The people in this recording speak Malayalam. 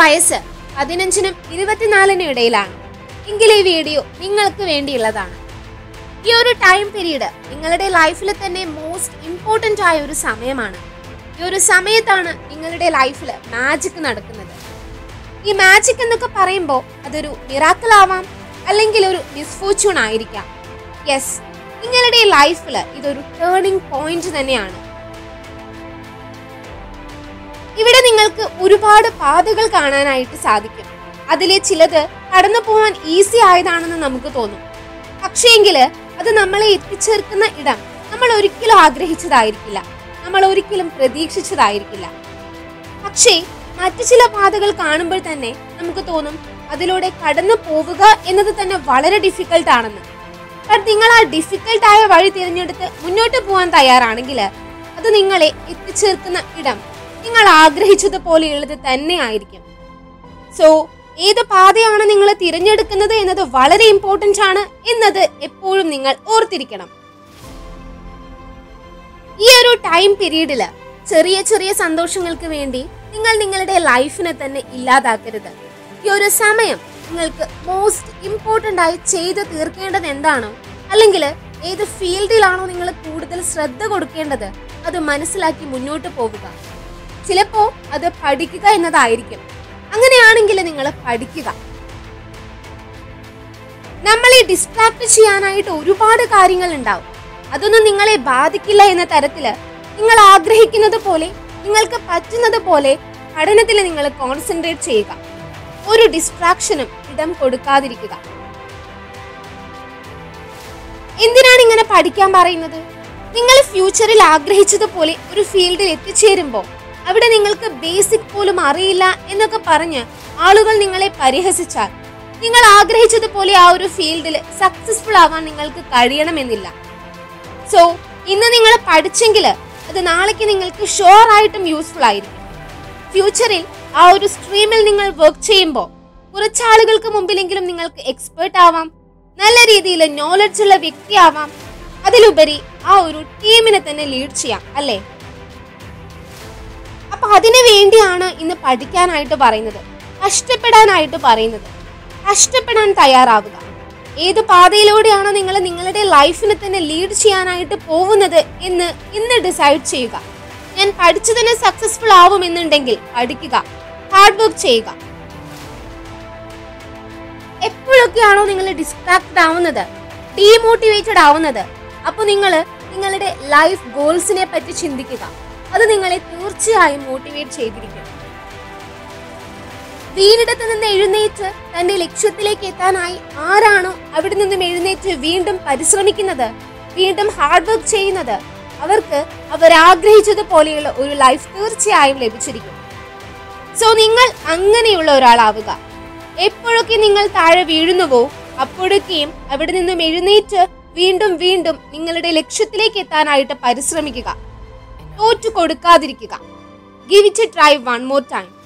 വയസ്സ് പതിനഞ്ചിനും ഇരുപത്തിനാലിനും ഇടയിലാണ് എങ്കിൽ ഈ വീഡിയോ നിങ്ങൾക്ക് വേണ്ടിയുള്ളതാണ് ഈ ഒരു ടൈം പീരീഡ് നിങ്ങളുടെ ലൈഫിൽ തന്നെ മോസ്റ്റ് ഇമ്പോർട്ടൻ്റ് ആയ ഒരു സമയമാണ് ഈ ഒരു സമയത്താണ് നിങ്ങളുടെ ലൈഫിൽ മാജിക് നടക്കുന്നത് ഈ മാജിക് എന്നൊക്കെ പറയുമ്പോൾ അതൊരു മിറാക്കിൾ ആവാം അല്ലെങ്കിൽ ഒരു മിസ്ഫോർച്യൂൺ ആയിരിക്കാം യെസ് നിങ്ങളുടെ ലൈഫിൽ ഇതൊരു ടേണിംഗ് പോയിന്റ് തന്നെയാണ് ഇവിടെ നിങ്ങൾക്ക് ഒരുപാട് പാതകൾ കാണാനായിട്ട് സാധിക്കും അതിലെ ചിലത് കടന്നു പോകാൻ ഈസി ആയതാണെന്ന് നമുക്ക് തോന്നും പക്ഷേങ്കില് അത് നമ്മളെ എത്തിച്ചേർക്കുന്ന ഇടം നമ്മൾ ഒരിക്കലും ആഗ്രഹിച്ചതായിരിക്കില്ല നമ്മൾ ഒരിക്കലും പ്രതീക്ഷിച്ചതായിരിക്കില്ല പക്ഷേ മറ്റു ചില പാതകൾ കാണുമ്പോൾ തന്നെ നമുക്ക് തോന്നും അതിലൂടെ കടന്നു പോവുക എന്നത് തന്നെ വളരെ ഡിഫിക്കൽട്ട് ആണെന്ന് ബട്ട് നിങ്ങൾ ആ ഡിഫിക്കൽട്ട് ആയ വഴി തിരഞ്ഞെടുത്ത് മുന്നോട്ട് പോകാൻ തയ്യാറാണെങ്കിൽ അത് നിങ്ങളെ എത്തിച്ചേർക്കുന്ന ഇടം നിങ്ങൾ ആഗ്രഹിച്ചതുപോലെയുള്ളത് തന്നെ ആയിരിക്കും സോ ഏത് പാതയാണ് നിങ്ങൾ തിരഞ്ഞെടുക്കുന്നത് എന്നത് വളരെ ഇമ്പോർട്ടൻ്റ് ആണ് എന്നത് എപ്പോഴും നിങ്ങൾ ഓർത്തിരിക്കണം ഈ ഒരു ടൈം പീരീഡില് ചെറിയ ചെറിയ സന്തോഷങ്ങൾക്ക് വേണ്ടി നിങ്ങൾ നിങ്ങളുടെ ലൈഫിനെ തന്നെ ഇല്ലാതാക്കരുത് ഈ ഒരു സമയം നിങ്ങൾക്ക് മോസ്റ്റ് ഇമ്പോർട്ടൻ്റ് ആയി ചെയ്ത് തീർക്കേണ്ടത് എന്താണോ അല്ലെങ്കിൽ ഏത് ഫീൽഡിലാണോ നിങ്ങൾ കൂടുതൽ ശ്രദ്ധ കൊടുക്കേണ്ടത് അത് മനസ്സിലാക്കി മുന്നോട്ട് പോവുക ചിലപ്പോ അത് പഠിക്കുക എന്നതായിരിക്കും അങ്ങനെയാണെങ്കിൽ നിങ്ങൾ പഠിക്കുക നമ്മളെ ഡിസ്ട്രാക്ട് ചെയ്യാനായിട്ട് ഒരുപാട് കാര്യങ്ങൾ ഉണ്ടാവും അതൊന്നും നിങ്ങളെ ബാധിക്കില്ല എന്ന തരത്തില് നിങ്ങൾ ആഗ്രഹിക്കുന്നത് പോലെ നിങ്ങൾക്ക് പറ്റുന്നത് പോലെ പഠനത്തിൽ നിങ്ങൾ കോൺസെൻട്രേറ്റ് ചെയ്യുക ഒരു ഡിസ്ട്രാക്ഷനും ഇടം കൊടുക്കാതിരിക്കുക എന്തിനാണ് ഇങ്ങനെ പഠിക്കാൻ പറയുന്നത് നിങ്ങൾ ഫ്യൂച്ചറിൽ ആഗ്രഹിച്ചതുപോലെ ഒരു ഫീൽഡിൽ എത്തിച്ചേരുമ്പോൾ അവിടെ നിങ്ങൾക്ക് ബേസിക് പോലും അറിയില്ല എന്നൊക്കെ പറഞ്ഞ് ആളുകൾ നിങ്ങളെ പരിഹസിച്ചാൽ നിങ്ങൾ ആഗ്രഹിച്ചതുപോലെ ആ ഒരു ഫീൽഡിൽ സക്സസ്ഫുൾ ആവാൻ നിങ്ങൾക്ക് കഴിയണമെന്നില്ല സോ ഇന്ന് നിങ്ങൾ പഠിച്ചെങ്കിൽ അത് നാളേക്ക് നിങ്ങൾക്ക് ഷുവർ ആയിട്ടും യൂസ്ഫുൾ ആയിരിക്കും ഫ്യൂച്ചറിൽ ആ ഒരു സ്ട്രീമിൽ നിങ്ങൾ വർക്ക് ചെയ്യുമ്പോൾ കുറച്ചാളുകൾക്ക് മുമ്പിലെങ്കിലും നിങ്ങൾക്ക് എക്സ്പേർട്ട് ആവാം നല്ല രീതിയിൽ നോളജ് ഉള്ള വ്യക്തിയാവാം അതിലുപരി ആ ഒരു ടീമിനെ തന്നെ ലീഡ് ചെയ്യാം അല്ലേ അപ്പൊ അതിനു വേണ്ടിയാണ് ഇന്ന് പഠിക്കാനായിട്ട് പറയുന്നത് കഷ്ടപ്പെടാനായിട്ട് പറയുന്നത് കഷ്ടപ്പെടാൻ തയ്യാറാവുക ഏത് പാതയിലൂടെയാണ് നിങ്ങൾ നിങ്ങളുടെ ലൈഫിനെ തന്നെ ലീഡ് ചെയ്യാനായിട്ട് പോകുന്നത് എന്ന് ഇന്ന് ഡിസൈഡ് ചെയ്യുക ഞാൻ പഠിച്ചു തന്നെ സക്സസ്ഫുൾ ആവുമെന്നുണ്ടെങ്കിൽ പഠിക്കുക ഹാർഡ് വർക്ക് ചെയ്യുക എപ്പോഴൊക്കെയാണോ നിങ്ങൾ ഡിസ്ട്രാക്റ്റഡ് ആവുന്നത് ഡീമോട്ടിവേറ്റഡ് ആവുന്നത് അപ്പോൾ നിങ്ങൾ നിങ്ങളുടെ ലൈഫ് ഗോൾസിനെ പറ്റി ചിന്തിക്കുക അത് നിങ്ങളെ തീർച്ചയായും മോട്ടിവേറ്റ് ചെയ്തിരിക്കും വീടിടത്ത് നിന്ന് എഴുന്നേറ്റ് തന്റെ ലക്ഷ്യത്തിലേക്ക് എത്താനായി ആരാണോ അവിടെ നിന്നും എഴുന്നേറ്റ് വീണ്ടും പരിശ്രമിക്കുന്നത് വീണ്ടും ഹാർഡ് വർക്ക് ചെയ്യുന്നത് അവർക്ക് അവർ ആഗ്രഹിച്ചതുപോലെയുള്ള ഒരു ലൈഫ് തീർച്ചയായും ലഭിച്ചിരിക്കും സോ നിങ്ങൾ അങ്ങനെയുള്ള ഒരാളാവുക എപ്പോഴൊക്കെ നിങ്ങൾ താഴെ വീഴുന്നുവോ അപ്പോഴൊക്കെയും അവിടെ നിന്നും എഴുന്നേറ്റ് വീണ്ടും വീണ്ടും നിങ്ങളുടെ ലക്ഷ്യത്തിലേക്ക് എത്താനായിട്ട് പരിശ്രമിക്കുക തോറ്റു കൊടുക്കാതിരിക്കുക give it a try one more time